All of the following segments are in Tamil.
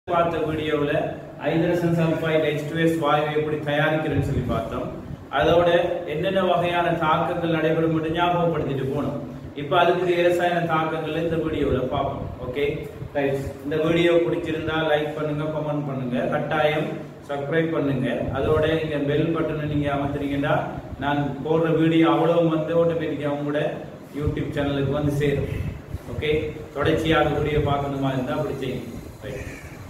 பார்த்த வீடியோவில் ஹைட்ரஜன் சல்ஃபைட் H2S வாயு எப்படி தயாரிக்கிறதுன்னு சொல்லி பார்த்தோம் அதோட என்னென்ன வகையான தாக்கங்கள் நடைபெறும் என்று ஞாபகப்படுத்திட்டு போனோம் இப்போ அதுக்குரிய ரசாயன தாக்கங்கள் இந்த வீடியோவில் பார்ப்போம் ஓகே ரைட் இந்த வீடியோ பிடிச்சிருந்தா லைக் பண்ணுங்க கமெண்ட் பண்ணுங்க கட்டாயம் சப்ஸ்கிரைப் பண்ணுங்க அதோட நீங்க பெல் பட்டனை நீங்க அமர்த்துறீங்கன்னா நான் போடுற வீடியோ அவ்வளவு வந்து ஆட்டோமேட்டிக்காக உங்களோட யூடியூப் சேனலுக்கு வந்து சேரும் ஓகே தொடர்ச்சியாக வீடியோ பார்க்கணுமா இருந்தா அப்படி செய்யுங்க ரைட்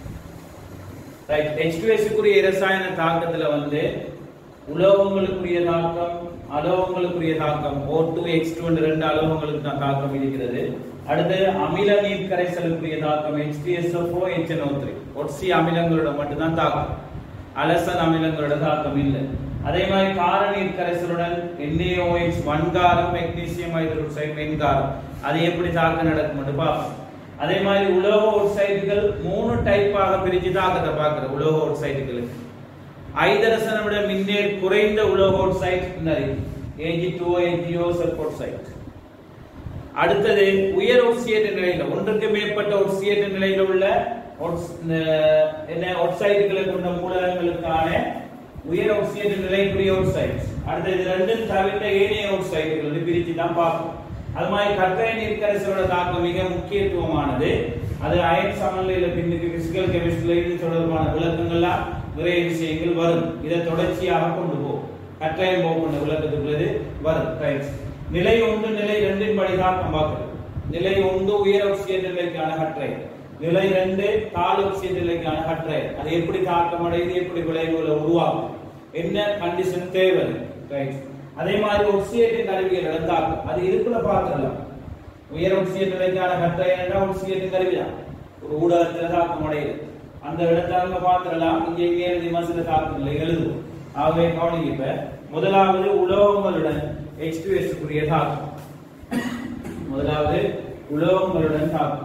ரைட் H2S-க்குரிய இரசாயன தாக்கத்துல வந்து உலோகங்களுக்குரிய தாக்கம் அலோகங்களுக்குரிய தாக்கம் O2 X2 என்ற ரெண்டு அலோகங்களுக்கு தான் தாக்கம் இருக்கிறது அடுத்து அமில நீர் கரைசலுக்குரிய தாக்கம் H2SO4 HNO3 ஒட்சி அமிலங்களோட மட்டும்தான் தாக்கம் அலசன் அமிலங்களோட தாக்கம் இல்லை அதே மாதிரி கார நீர் கரைசலுடன் NaOH வன்காரம் மெக்னீசியம் ஹைட்ரோக்சைடு மென்காரம் அது எப்படி தாக்கம் நடக்கும் பார்ப்போம் அதே மாதிரி உலோக ஒட்சைடுகள் மூணு டைப்பாக பிரிச்சு தாக்கத்தை பார்க்கிற உலோக ஒட்சைடுகளுக்கு ஐதரசனை விட மின்னேர் குறைந்த உலோக ஒட்சைட் ஏஜி டூ ஏஜிஓ சல்போட்சைட் அடுத்தது உயர் ஒட்சியேற்ற நிலையில ஒன்றுக்கு மேற்பட்ட ஒட்சியேற்ற நிலையில உள்ள ஒட்ஸ்- இந்த- என்ன ஒட்சைடுகளை கொண்ட மூலகங்களுக்கான உயர் ஒட்சியேற்ற நிலைக்குரிய ஒட்சைட்ஸ் அடுத்தது இது ரெண்டும் தவிர்த்த ஏனைய ஒட்சைடுகள் வந்து பிரிச்சு தான் பார்ப்போம் அது மாதிரி கற்றை நீர்க்கரசரோட தாக்கம் மிக முக்கியத்துவமானது அது அயன் சமநிலையில பின்னுக்கு பிசிக்கல் கெமிஸ்ட்ரியில இது தொடர்பான விளக்கங்கள்லாம் நிறைய விஷயங்கள் வரும் இதை தொடர்ச்சியாக கொண்டு போகும் கற்றாயம் போகின்ற விளக்கத்துக்குள்ளது வரும் ரைட் நிலை ஒன்று நிலை ரெண்டின் படி தாக்கம் பார்க்கிறது நிலை ஒன்று உயர் ஒட்சியர் நிலைக்கான கற்றை நிலை ரெண்டு தாழ் ஒட்சியர் நிலைக்கான கற்றை அது எப்படி தாக்கம் அடையுது எப்படி விளைவுகளை உருவாக்கும் என்ன கண்டிஷன் தேவை ரைட் அதே மாதிரி ஒட்சியேட்டின் கருவிகள் நடந்தாக்கும் அது இதுக்குள்ள பார்க்கலாம் உயர் ஒட்சியர் நிலைக்கான கற்றை என்றால் ஒட்சியேட்டின் கருவி தான் ஒரு ஊடகத்துல தாக்கம் அடையுது அந்த இடத்துல அங்க பார்த்துடலாம் இங்க இங்கே விமர்சன தாக்கங்களை எழுதுவோம் ஆகவே கவனிங்க இப்ப முதலாவது உலோகங்களுடன் H2S க்குரிய தாக்கம் முதலாவது உலோகங்களுடன் தாக்கம்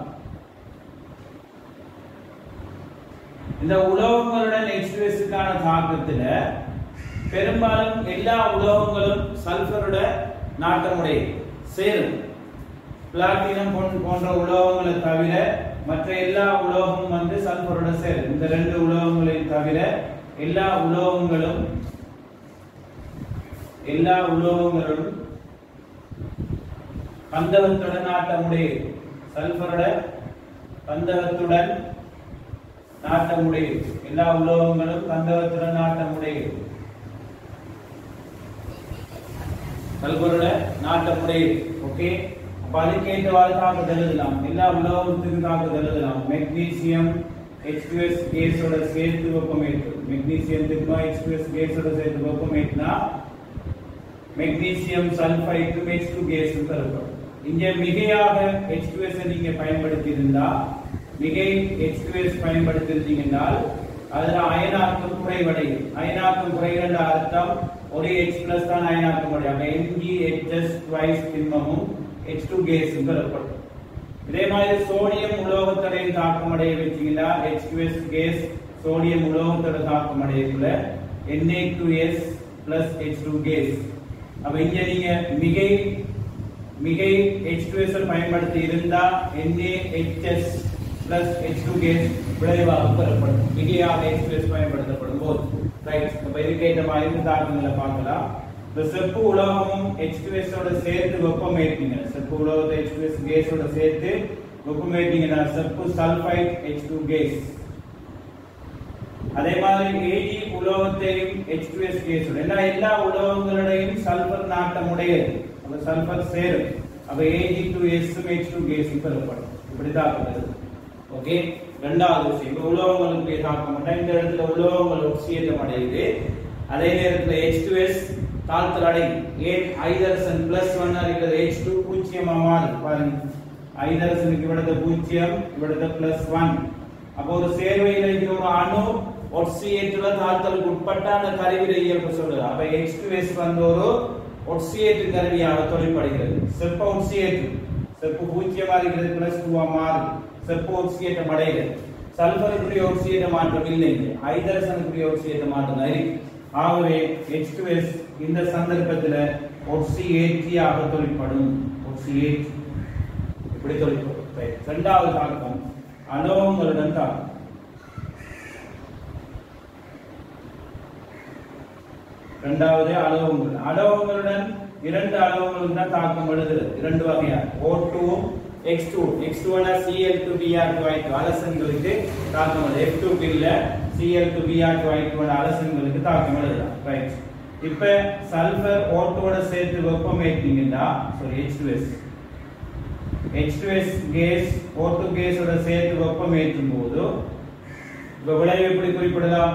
இந்த உலோகங்களுடன் H2S க்கான தாக்கத்துல பெரும்பாலும் எல்லா உலோகங்களும் சல்பரோட நாட்டமுடைய சேரும் பிளாட்டினம் போன்- போன்ற உலோகங்களை தவிர மற்ற எல்லா உலோகமும் வந்து சல்பரோட சேரும் இந்த ரெண்டு உலோகங்களையும் தவிர எல்லா உலோகங்களும் எல்லா உலோகங்களும் கந்தகத்துடன் நாட்டமுடைய சல்பரோட கந்தகத்துடன் நாட்டமுடைய எல்லா உலோகங்களும் கந்தகத்துடன் நாட்டமுடைய கல்வரோட நாட்டமுடைய ஓகே அப்ப அதுக்கேற்றவாறு தாக்குதல் எழுதலாம் எல்லா உலோகத்துக்கும் தாக்குதல் எழுதலாம் மெக்னீசியம் H2S கேஸோட சேர்த்து வெப்பமேற்று மெக்னீசியத்துக்கு H2S கேஸோட சேர்த்து வெப்பமேற்றினா மெக்னீசியம் சல்பைடும் H2 கேஸ் தரப்படும் இங்க மிகையாக H2S -ஐ நீங்க பயன்படுத்தி இருந்தா மிகை H2S பயன்படுத்தி இருந்தீங்கன்னால் அதுல அயனாக்கம் குறைவடையும் அயனாக்கம் குறைகின்ற அர்த்தம் ஒரு H பிளஸ் தான் அயனாக்கம் அடையும் அப்ப MgHs twice திண்மமும் H2 கேஸும் பெறப்படும் இதே மாதிரி சோடியம் உலோகத்தடையின் தாக்கம் அடைய வச்சீங்கன்னா H2S கேஸ் சோடியம் உலோகத்தோட தாக்கம் அடையக்குள்ள Na2S plus H2 கேஸ் அப்ப இங்க நீங்க மிகை மிகை H2S -ஐ பயன்படுத்தி இருந்தா NaHS plus H2 கேஸ் விளைவாக பெறப்படும் மிகையாக H2S பயன்படுத்தப்படும் போது ரைட் அப்ப இதுக்கேற்ற மாதிரி இந்த தாக்கங்களை பார்க்கலாம் இந்த செப்பு உலோகமும் H2S ஓட சேர்த்து வெப்பம் ஏற்றிங்க செப்பு உலோகத்தை H2S கேஸோட சேர்த்து வெப்பம் ஏற்றிங்கன்னா செப்பு சல்பைட் H2 கேஸ் அதே மாதிரி ஏஜி உலோகத்தையும் H2S கேஸோட எல்லா எல்லா உலோகங்களுடையும் சல்பர் நாட்டம் உடையது அப்ப சல்பர் சேரும் அப்ப AG to S H2 case பெறப்படும் இப்படி தாக்குறது ஓகே ரெண்டாவது விஷயம் இப்ப உலோகங்களுக்கு தாக்கம் மாட்டா இந்த இடத்துல உலோகங்கள் ஒக்சியேற்றம் அடையுது அதே நேரத்துல H2S தாழ்த்தல் அடையும் ஏன் ஐதரசன் பிளஸ் ஒன் இருக்கிறது H2 பூஜ்ஜியமா மாறும் பாருங்க ஐதரசனுக்கு இவிடத்த பூஜ்ஜியம் இவிடத்த பிளஸ் ஒன் அப்போ ஒரு சேர்வையில் இருக்கிற ஒரு அணு ஒட்சியேற்றுல தாழ்த்தலுக்கு உட்பட்ட அந்த கருவிட இயல்பு சொல்லுது அப்ப H2S வந்து ஒரு ஒட்சியேற்று கருவியாக தொழிற்படுகிறது செப்ப ஒட்சியேற்று செப்பு பூஜ்ஜியமா இருக்கிறது பிளஸ் டூவா மாறும் செப்பு ஒட்சியேற்றம் அடைகிறது சல்பருக்குரிய ஒட்சியேற்ற மாற்றம் இல்லை ஐதரசனுக்குரிய ஒட்சியேற்ற மாற்றம் தான் இருக்கு ஆகவே H2S இந்த சந்தர்ப்பத்தில் ஒட்சியேற்றியாக தொழிற்படும் ஒட்சியேற்றி இப்படி தொழிற்படும் Right. இரண்டாவது தாக்கம் அலோகங்களுடன் தாக்கம் இரண்டாவது அலோகங்கள் அலோகங்களுடன் இரண்டு அலோகங்களும் தான் தாக்கம் எழுதுறது இரண்டு வகையா O2 X2 X2 னா Cl2 Br2 I2 அலசன்களுக்கு தாக்கம் எழுது F2 இல்ல Cl2 Br2 I2 ன அலசன்களுக்கு தாக்கம் எழுதலாம் ரைட் இப்ப சல்பர் O2 ஓட சேர்த்து வெப்பம் ஏற்றிங்கன்னா sorry H2S H2S case O2 கேஸோட சேர்த்து வெப்பம் ஏற்றும் போது இப்ப விளைவு எப்படி குறிப்பிடலாம்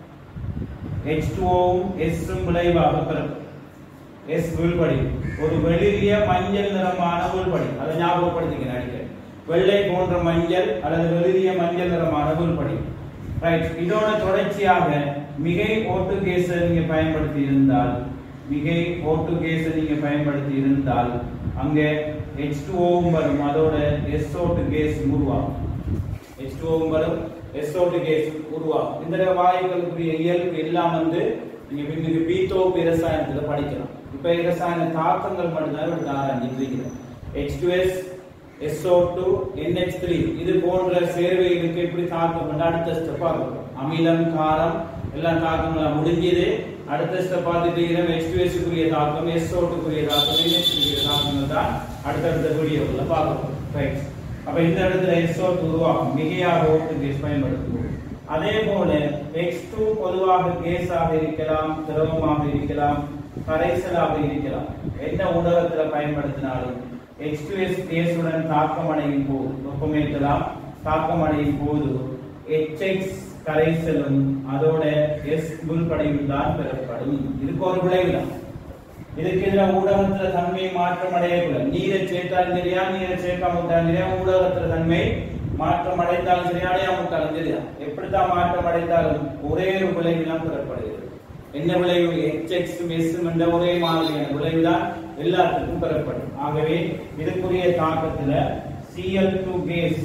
H2O வும் S ம் விளைவாக பிறக்கும் S உள்படி ஒரு வெளிரிய மஞ்சள் நிறமான உள்படி அதை ஞாபகப்படுத்திக்கிறேன் அடிக்கடி வெள்ளை போன்ற மஞ்சள் அல்லது வெளிரிய மஞ்சள் நிறமான உள்படி ரைட் இதோட தொடர்ச்சியாக மிகை ஓட்டு கேஸை நீங்க பயன்படுத்தி இருந்தால் மிகை ஓட்டு கேஸை நீங்க பயன்படுத்தி இருந்தால் அங்கே H2O வும் வரும் அதோட SO2 கேஸ் உருவாகும் H2O வும் வரும் SO2 கேஸ் உருவாகும் இந்த வாயுக்களுக்குரிய இயல்பு எல்லாம் வந்து நீங்க பின்னுக்கு பீத்தோப்பு இரசாயனத்துல படிக்கலாம் இப்ப இரசாயன தாக்கங்கள் மட்டும்தான் எடுத்து ஆராய்ஞ்சிட்டு இருக்கிறோம் H2S SO2 NH3 இது போன்ற சேர்வைகளுக்கு எப்படி தாக்கம் பண்ண அடுத்த ஸ்டெப் பார்க்கணும் அமிலம் காரம் எல்லாம் தாக்கங்கள் முடிஞ்சது அடுத்த ஸ்டெப் பார்த்துட்டு இருக்கிறோம் H2S க்குரிய தாக்கம் SO2 க்குரிய தாக்கம் NH3 க்குரிய தாக்கங்கள் தான் அடுத்தடுத்த வீடியோவில் பார்க்கணும் ரைட் அப்ப இந்த இடத்துல SO2 உருவாகும் மிகையாக ஓட்டு கேஸ் பயன்படுத்துவோம் அதே போல X2 பொதுவாக கேஸாக இருக்கலாம் திரவமாக இருக்கலாம் கரைசலாக இருக்கலாம் எந்த ஊடகத்துல பயன்படுத்தினாலும் H2S கேஸுடன் தாக்கம் அடையும் போது வெப்பமேற்றலாம் தாக்கம் அடையும் போது HX கரைசலும் அதோட S உள்படையும் தான் பெறப்படும் இதுக்கு ஒரு விளைவு தான் இதுக்கு எதிராக ஊடகத்துல தன்மை மாற்றம் அடையக்கூடாது நீரை சேர்த்தாலும் சரியா நீரை சேர்க்காம விட்டாலும் சரியா ஊடகத்துல தன்மை மாற்றம் அடைந்தாலும் சரி அடையாம விட்டாலும் சரியா எப்படித்தான் மாற்றம் அடைந்தாலும் ஒரே ஒரு விளைவு தான் பெறப்படுகிறது என்ன விளைவு எச் எஸ் என்ற ஒரே மாதிரியான விளைவு தான் எல்லாத்துக்கும் பெறப்படும் ஆகவே இதுக்குரிய தாக்கத்துல சிஎல் டூ கேஸ்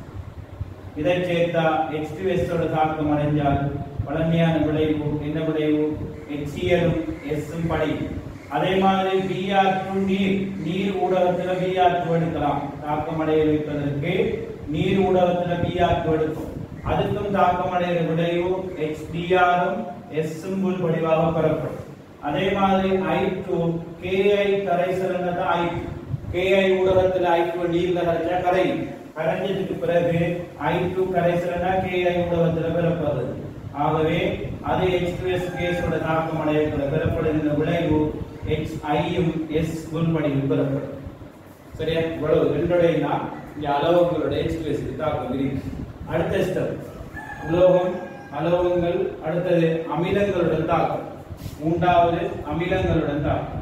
இதை சேர்த்தா H2S ஓட தாக்கம் அடைஞ்சால் வளமையான விளைவு என்ன விளைவு HCl ம் S ம் படியும் அதே மாதிரி Br2 நீர் நீர் ஊடகத்துல Br2 எடுக்கலாம் தாக்கம் அடைய வைப்பதற்கு நீர் ஊடகத்துல Br2 எடுக்கும் அதுக்கும் தாக்கம் அடைகிற விளைவு HBr ம் S ம் உள் படிவாக பெறப்படும் அதே மாதிரி I2 Ki கரைசல் தான் I2 Ki ஊடகத்துல I2 நீர்ல கரைச்சா கரையும் கரைஞ்சதுக்கு பிறகு I2 கரைசல்னா Ki ஊடகத்துல பெறப்படுது ஆகவே அது H2S கேஸோட தாக்கம் அடையக்கூட பெறப்படுகின்ற விளைவு HI யும் S உள்படியும் பெறப்படும் சரியா இவ்வளவு ரெண்டுடைய தான் இங்க அலோகங்களோட H2S க்கு தாக்கம் இருக்கு அடுத்த ஸ்டெப் உலோகம் அலோகங்கள் அடுத்தது அமிலங்களுடன் தாக்கம் மூன்றாவது அமிலங்களுடன் தாக்கம்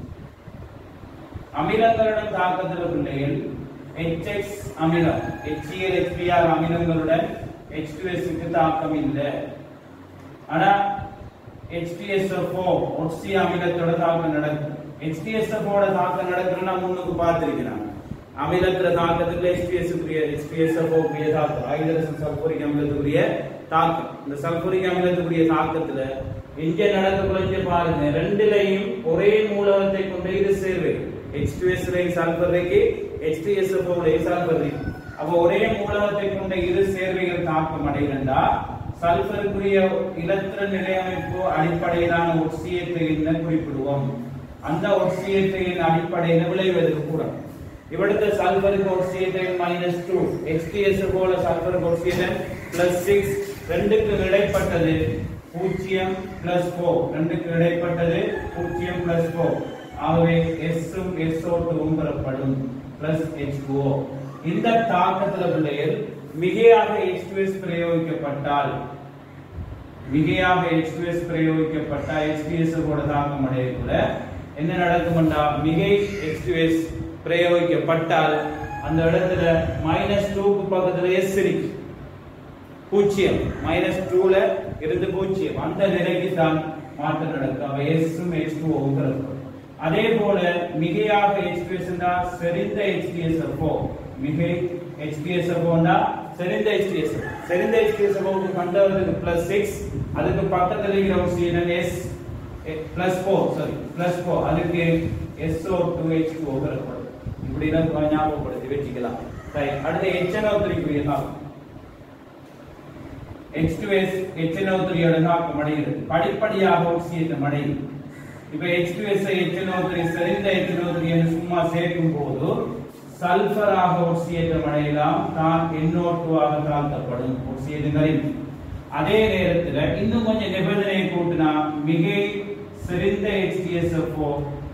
அமிலங்களுடன் தாக்கத்தில் பிள்ளைகள் HX அமிலம் HCl HBr அமிலங்களுடன் H2S க்கு தாக்கம் இல்லை ஆனா HTSO4 ஒட்சி அமிலத்தோட தாக்கம் நடக்கும் HTSO4 ஓட தாக்கம் நடக்குதுன்னா முன்னுக்கு பார்த்திருக்கிறாங்க அமிலத்துல தாக்கத்துக்கு HTS க்குரிய HTSO4 க்குரிய தாக்கம் ஹைட்ரஜன் சல்பூரிக் அமிலத்துக்குரிய தாக்கம் இந்த சல்பூரிக் அமிலத்துக்குரிய தாக்கத்துல இங்க நடக்க குறைஞ்ச பாருங்க ரெண்டுலையும் ஒரே மூலகத்தை கொண்ட இரு சேர்வை H2S லையும் சல்பர் இருக்கு HTSO4 லையும் சல்பர் இருக்கு அப்ப ஒரே மூலகத்தை கொண்ட இரு சேர்வைகள் தாக்கம் அடைகிறா சல்பருக்குரிய இலத்திர நிலையமைப்பு அடிப்படையிலான ஒட்சியத்தை குறிப்பிடுவோம் அந்த ஒட்சியத்தின் அடிப்படையில் விளைவதற்கு கூட இവിടുത്തെ sulphuric oxygen minus two X T S പോലെ സൾഫറിക് ഓക്സിജൻ பிளஸ் சிக்ஸ் ரெண்டுக்கு இடைப்பட்டது பூஜ்ஜியம் பிளஸ் ஃபோர் ரெண்டுக்கு இடைப்பட்டது பூஜ்ஜியம் பிளஸ் ஃபோர் ஆகவே எஸ்ஸும் எஸ்ஓ டூவும் பெறப்படும் பிளஸ் ஹெச் இந்த தாக்கத்துல பிள்ளைகள் மிகையாக H2S பிரயோகிக்கப்பட்டால் மிகையாக H2S பிரயோகிக்கப்பட்டால் H2S கூட தாக்கம் அடையக்கூட என்ன நடக்கும்டா மிகை H2S பிரயோகிக்கப்பட்டால் அந்த இடத்துல மைனஸ் டூக்கு பக்கத்துல எஸ் இருக்கு பூஜ்ஜியம் மைனஸ் டூல இருந்து பூஜ்ஜியம் அந்த நிலைக்கு தான் மாற்றம் நடக்கும் அவை எஸ்ஸும் எச் டூ அதே போல மிகையாக HPS என்றா செறிந்த HPSFO மிகை HPSFO என்றா செறிந்த HPS செறிந்த HPSFO க்கு கண்டவருக்கு பிளஸ் சிக்ஸ் அதுக்கு பக்கத்துல இருக்கிற oxygen S plus four sorry plus four அதுக்கு SO டூ ஹெச் டூ பெறப்படும் இப்படி தான் ஞாபகப்படுத்தி வச்சுக்கலாம் சரி அடுத்து HNO த்ரீக்குரிய தாக்கம் H2S HNO3 யோட தாக்கம் அடைகிறது படிப்படியாக ஆக்சிஜன் அடையும் இப்ப H2S ஐ HNO3 செறிந்த HNO3 என்று சும்மா சேர்க்கும் போது சல்பராக ஒட்சியேற்றம் அடையலாம் தான் NO2 ஆக தாழ்த்தப்படும் ஒட்சியேற்றங்களில் அதே நேரத்துல இன்னும் கொஞ்சம் நிபந்தனையை கூட்டினா மிகை செறிந்த HTSFO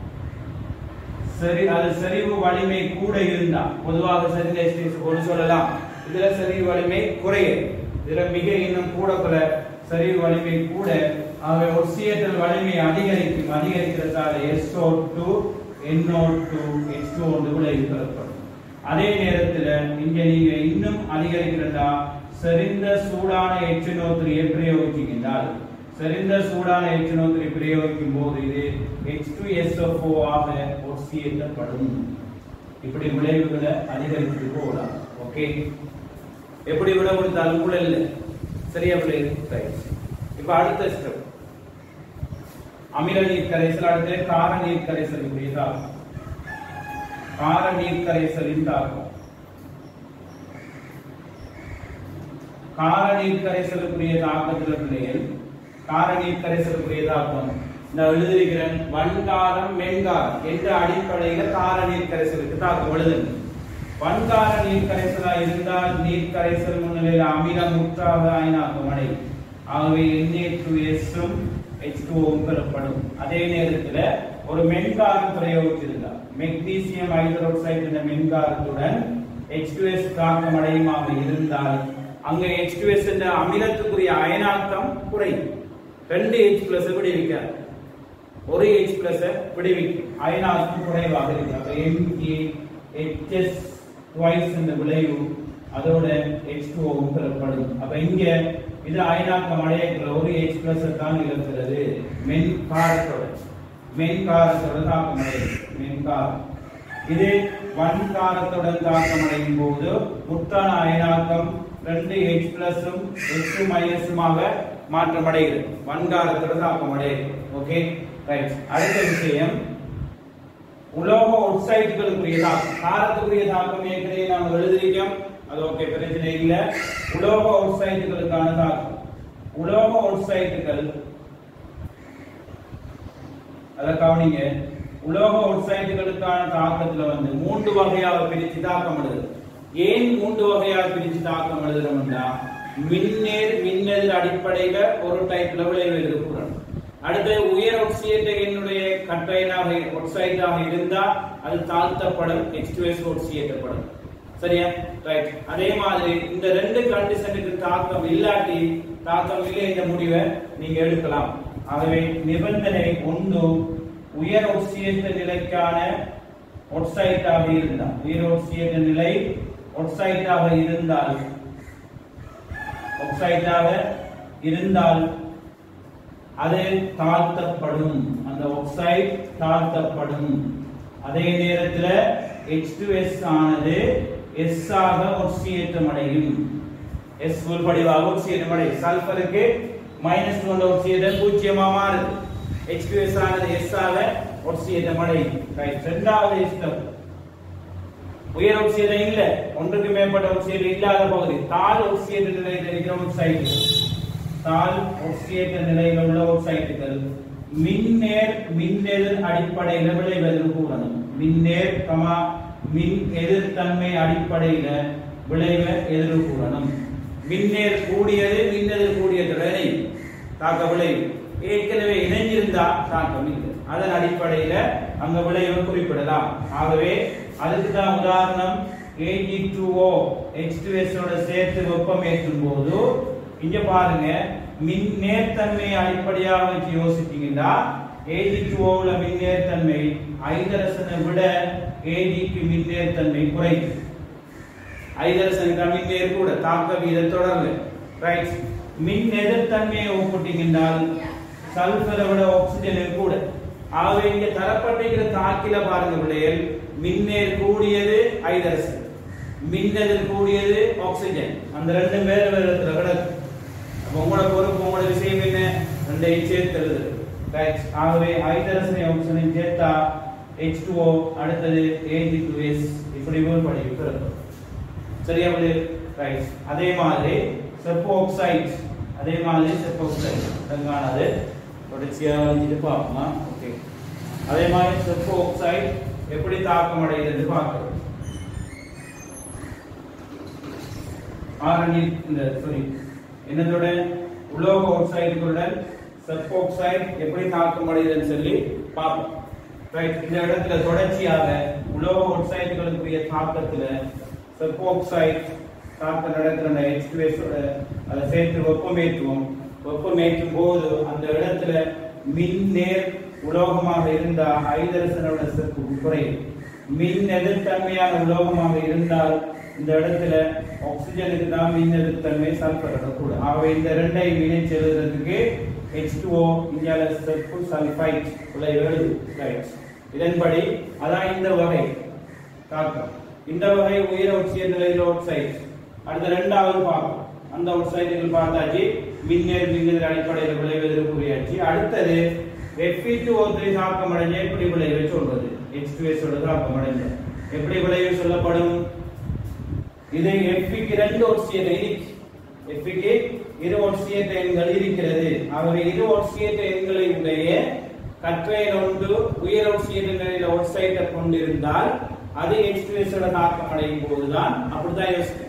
சரி அது செறிவு வலிமை கூட இருந்தா பொதுவாக செறிந்த HTSFO ன்னு சொல்லலாம் இதுல செறிவு வலிமை குறையும் இதுல மிக இன்னும் கூட பல செறிவு வலிமை கூட ஆகவே ஒட்சியேற்றல் வலிமை அதிகரிக்கும் அதிகரிக்கிறதால SO2 NO2 H2 ஒன்று விளைவு பெறப்படும் அதே நேரத்துல இங்க நீங்க இன்னும் அதிகரிக்கிறதா செறிந்த சூடான HNO3 ஐ பிரயோகிக்கின்றால் செறிந்த சூடான HNO3 பிரயோகிக்கும் போது இது H2SO4 ஆக ஒட்சியேற்றப்படும் இப்படி விளைவுகளை அதிகரித்து போகலாம் ஓகே எப்படி விட கொடுத்தாலும் கூட இல்லை சரியா பிள்ளை ரைட் இப்ப அடுத்த ஸ்டெப் அமில நீர் கரைசல் அடுத்து கார நீர் கரைசல் புரியுதாகும் கார நீர் கரைசலின் தாக்கம் கார நீர் கரைசலுக்குரிய தாக்கத்துல பிள்ளைகள் கார நீர் கரைசலுக்குரிய தாக்கம் இந்த எழுதியிருக்கிறேன் வன்காரம் மென்காரம் என்ற அடிப்படையில கார நீர் கரைசலுக்கு தாக்கம் எழுதுங்க வன்கார நீர் கரைசலா இருந்தால் நீர் கரைசல் முன்னிலையில் அமிலம் முற்றாக அயனாக்கம் அடையும் ஆகவே Na2S உம் H2O வும் பெறப்படும் அதே நேரத்துல ஒரு மென்காரம் பிரயோகிச்சிருந்தால் மெக்னீசியம் ஹைட்ரோக்சைடு என்ற மென்காரத்துடன் H2S தாக்கம் அடையுமாக இருந்தால் அங்க H2S என்ற அமிலத்துக்குரிய அயனாக்கம் குறையும் ரெண்டு H பிளஸ் விடுவிக்காது ஒரு H பிளஸ் விடுவிக்கும் அயனாக்கம் குறைவாக இருக்கு அப்ப MK HS twice என்ற விளைவு அதோட H2O வும் பெறப்படும் அப்ப இங்க இது அயனாக்கம் அடையக்கூடிய ஒரு H பிளஸ் தான் இருக்கிறது மென் காரத்தோட மென் காரத்தோட தாக்கம் அடையும் மென் காரம் இது வன் காரத்துடன் தாக்கம் அடையும் போது முத்தான அயனாக்கம் ரெண்டு H பிளஸும் H மைனஸுமாக மாற்றம் அடைகிறது வன்காரத்தோட தாக்கம் அடைகிறது ஓகே ரைட் அடுத்த விஷயம் உலோக ஒட்சைட்டுகளுக்குரிய தாக்கம் காரத்துக்குரிய தாக்கம் ஏற்கனவே நாம் எழுதியிருக்கோம் அது ஓகே பிரச்சனை இல்ல உலோக ஒட்சைட்டுகளுக்கான தாக்கம் உலோக ஒட்சைட்டுகள் அத கவனிங்க உலோக ஒட்சைட்டுகளுக்கான தாக்கத்துல வந்து மூன்று வகையாக பிரிச்சு தாக்கம் எழுதுது ஏன் மூன்று வகையாக பிரிச்சு தாக்கம் எழுதுறோம்னா மின்னேர் மின்னெதிர் அடிப்படையில ஒரு டைப்ல விளைவு எழுதக்கூடாது அடுத்து உயர் ஒட்சியேட்டையினுடைய கட்டையினாக ஒட்சைட்டாக இருந்தா அது தாழ்த்தப்படும் H2S ஒட்சியேற்றப்படும் சரியா ரைட் அதே மாதிரி இந்த ரெண்டு கண்டிஷனுக்கு தாக்கம் இல்லாட்டி தாக்கம் இல்லை என்ற முடிவை நீங்க எடுக்கலாம் ஆகவே நிபந்தனை ஒன்று உயர் ஒட்சியேற்ற நிலைக்கான ஒட்சைட்டாக இருந்தால் உயர் ஒட்சியேற்ற நிலை ஒட்சைட்டாக இருந்தால் ஒக்சைட்டாக இருந்தால் அது தாழ்த்தப்படும் அந்த ஒக்சைட் தாழ்த்தப்படும் அதே நேரத்துல H2S ஆனது S ஆக ஒக்சியேற்றம் அடையும் S உள்படிவாக ஒக்சியேற்றம் அடையும் சல்பருக்கு மைனஸ் கொண்ட ஒக்சியேற்றம் பூஜ்ஜியமா மாறுது H2S ஆனது S ஆக ஒக்சியேற்றம் அடையும் ரைட் இரண்டாவது ஸ்டெப் உயர் ஒக்சியேற்றம் இல்ல ஒன்றுக்கு மேற்பட்ட ஒக்சியேற்றம் இல்லாத பகுதி தாழ் ஒக்சியேற்ற நிலையில் இருக்கிற ஒக்சைட்டுகள் தாழ் ஒக்சியேற்ற நிலையில் உள்ள ஒக்சைட்டுகள் மின்னேர் மின்னெதிர் அடிப்படையில விளைவதற்கு கூடணும் மின்னேர் கமா மின் எதிர்த்தன்மை அடிப்படையில விளைவ எதிர் கூடணும் மின்னேர் கூடியது மின்னெதிர் கூடியதோட இணையும் தாக்க விளைவு ஏற்கனவே இணைஞ்சிருந்தா தாக்கம் இல்லை அதன் அடிப்படையில அங்க விளைவை குறிப்பிடலாம் ஆகவே அதுக்கு தான் உதாரணம் Ag2O H2S ஓட சேர்த்து வெப்பம் ஏற்றும் போது இங்க பாருங்க மின் நேர்த்தன்மை அடிப்படையாக வச்சு யோசிச்சீங்கன்னா Ag2O ல மின் நேர்த்தன்மை ஐதரசனை விட Ag க்கு மின் நேர்த்தன்மை குறையும் ஐதரசனுக்கு மின் நேர் கூட தாக்க வீத தொடர்பு ரைட் மின் எதிர்த்தன்மையை ஒப்பிட்டீங்கன்றால் சல்பரை விட ஆக்சிஜன் கூட ஆகவே இங்க தரப்பட்டிருக்கிற தாக்கில பாருங்க பிள்ளைகள் மின்னேர் கூடியது ஐதரசன் மின்னெதிர் கூடியது ஆக்சிஜன் அந்த ரெண்டு வேறு வேறு இடத்துல கிடக்கு அப்ப உங்களோட பொறுப்பு உங்களோட விஷயம் என்ன ரெண்டையும் சேர்த்து எழுது ரைட் ஆகவே ஐதரசனை ஆக்சிஜனை சேர்த்தா H2O அடுத்தது Ag2S இப்படி வேறுபடி பிறக்கும் சரியா ரைட் அதே மாதிரி செப்போ ஆக்சைட் அதே மாதிரி செப்போ ஆக்சைட் அதற்கானது தொடர்ச்சியா வச்சுட்டு பார்ப்போமா ஓகே அதே மாதிரி செப்பு ஆக்சைடு எப்படி தாக்கம் அடைகிறது பார்க்கிறோம் ஆரணி இந்த சாரி என்னதோட உலோக ஆக்சைடுகளுடன் செப்பு ஆக்சைடு எப்படி தாக்கம் அடைகிறதுன்னு சொல்லி பார்ப்போம் ரைட் இந்த இடத்துல தொடர்ச்சியாக உலோக ஆக்சைடுகளுக்குரிய தாக்கத்துல செப்பு ஆக்சைடு தாக்கம் நடக்கிற அந்த H2S ஓட அதை சேர்த்து வெப்பமேற்றுவோம் வெப்பமேற்றும் போது அந்த இடத்துல மின் நேர் உலோகமாக இருந்தால் ஹைதரசனோட செப்பு குறையும் மின் எதிர்த்தன்மையான உலோகமாக இருந்தால் இந்த இடத்துல ஆக்சிஜனுக்கு தான் மின் எதிர்த்தன்மை சல்பரோட கூட ஆகவே இந்த ரெண்டையும் இணைச்சு எழுதுறதுக்கு H2O இந்தியால செப்பு சல்பைட் உள்ள எழுது ரைட் இதன்படி அதான் இந்த வகை தாக்கம் இந்த வகை உயர் ஒட்சிய நிலையில் ஆக்சைடு அடுத்த ரெண்டாவது பார்ப்போம் அந்த ஆக்சைடுகள் பார்த்தாச்சு மின்னேர் மின்னேர் அடிப்படையில் விளைவதற்கு கூறியாச்சு அடுத்தது Fe2O3 தாக்கம் அடைஞ்ச எப்படி விளைவு சொல்றது H2S ஓட தாக்கம் அடைஞ்ச எப்படி விளைவு சொல்லப்படும் இது Feக்கு ரெண்டு ஒட்சியத்தை இருக்கு Feக்கு இரு ஒட்சியத்தை எண்கள் இருக்கிறது ஆகவே இரு ஒட்சியத்தை எண்களை உடைய கற்றையில் ஒன்று உயர் ஒட்சியத்த நிலையில ஒட்சைட்டை கொண்டிருந்தால் அது H2S ஓட தாக்கம் அடையும் போதுதான் அப்படிதான் யோசிக்கணும்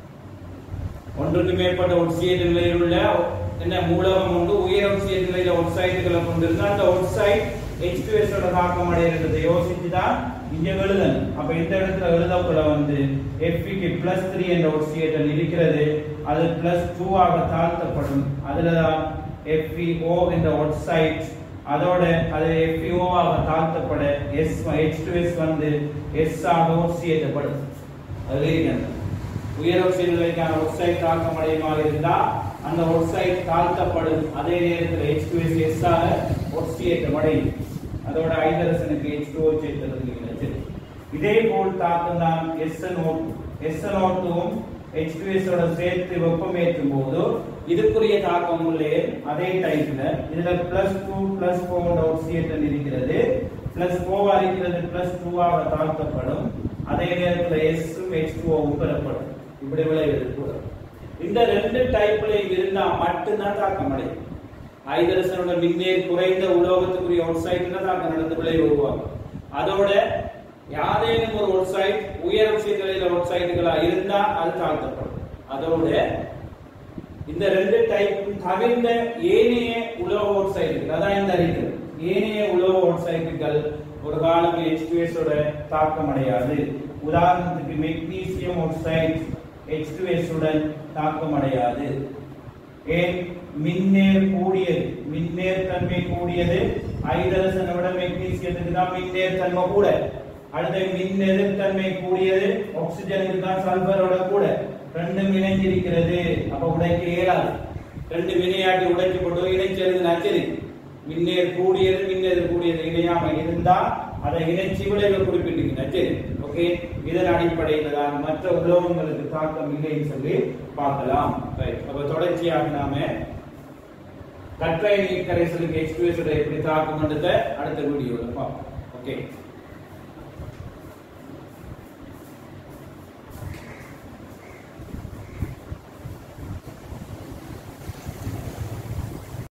ஒன்றுக்கு மேற்பட்ட ஒட்சியேட் நிலையில் உள்ள என்ன மூலகம் உண்டு உயர் ஒட்சியேட் நிலையில ஒட்சைட்டுகளை கொண்டிருந்தா அந்த ஒட்சைட் H2S ஓட தாக்கம் அடைகிறதை யோசிச்சு தான் இங்க எழுதணும் அப்ப இந்த இடத்துல எழுதக்குள்ள வந்து Feக்கு பிளஸ் த்ரீ என்ற ஒட்சியேட்டன் இருக்கிறது அது பிளஸ் டூ ஆக தாழ்த்தப்படும் அதுலதான் FeO என்ற ஒட்சைட் அதோட அது FeO ஆக தாழ்த்தப்பட S H2S வந்து S ஆக ஒட்சியேற்றப்படும் அது இருக்கிறது உயர் ஆக்சைடு நிலைக்கான ஒட்சைட் தாக்கம் அடையுமாக இருந்தால் அந்த ஒட்சைட் தாழ்த்தப்படும் அதே நேரத்தில் H2S S ஆக ஒட்சியேற்றம் அடையும் அதோட ஹைட்ரஜனுக்கு H2O சேர்த்தது சரி இதே போல் தாக்கம் தான் SNO SNO2 H2S ஓட சேர்த்து வெப்பமேற்றும் போது இதுக்குரிய தாக்கம் உள்ளே அதே டைப்ல இதுல பிளஸ் டூ பிளஸ் ஃபோர் ஒட்சியேட்டன் இருக்கிறது பிளஸ் ஃபோவா இருக்கிறது பிளஸ் டூவாக தாழ்த்தப்படும் அதே நேரத்துல எஸ் ஹெச் டூ பெறப்படும் இப்படி விளைவது கூட இந்த ரெண்டு டைப்ல இருந்தா மட்டும்தான் தாக்கம் அடையும் ஹைதரசனோட மின்னேர் குறைந்த உலோகத்துக்குரிய ஒட்சைட்ல தாக்கம் நடந்து விளைவு உருவாகும் அதோட யாரேனும் ஒரு ஒட்சைட் உயர் ஒட்சைட்களில் ஒட்சைட்டுகளா இருந்தா அது தாழ்த்தப்படும் அதோட இந்த ரெண்டு டைப் தவிர்ந்த ஏனைய உலோக ஒட்சைட்டுகள் அதான் இந்த அறிக்கை ஏனைய உலோக ஒட்சைட்டுகள் ஒரு காலம் H2S ஓட தாக்கம் அடையாது உதாரணத்துக்கு மெக்னீசியம் ஆக்சைடு H2S உடன் தாக்கம் அடையாது ஏன் மின்னேர் கூடியது மின்னேர் தன்மை கூடியது ஐதரசனை விட மெக்னீசியத்துக்கு தான் மின்னேர் தன்மை கூட அடுத்து மின் எதிர்த்தன்மை கூடியது ஆக்சிஜனுக்கு தான் சல்பரோட கூட ரெண்டும் இணைஞ்சிருக்கிறது அப்ப உடைக்க இயலாது ரெண்டு வினையாட்டி உடைச்சு போட்டு இணைச்சது நச்சரி மின்னேர் கூடியது மின்னேர் கூடியது இணையாம இருந்தா அதை இணைச்சி விளைவை குறிப்பிட்டு நச்சரி ஓகே இதன் அடிப்படையில் தான் மற்ற உலோகங்களுக்கு தாக்கம் இல்லைன்னு சொல்லி பார்க்கலாம் ரைட் அப்ப தொடர்ச்சியாக நாம கற்றை நீர் கரைசலுக்கு எக்ஸ்பிரஸ் எப்படி தாக்கம் அடுத்த வீடியோல பார்ப்போம் ஓகே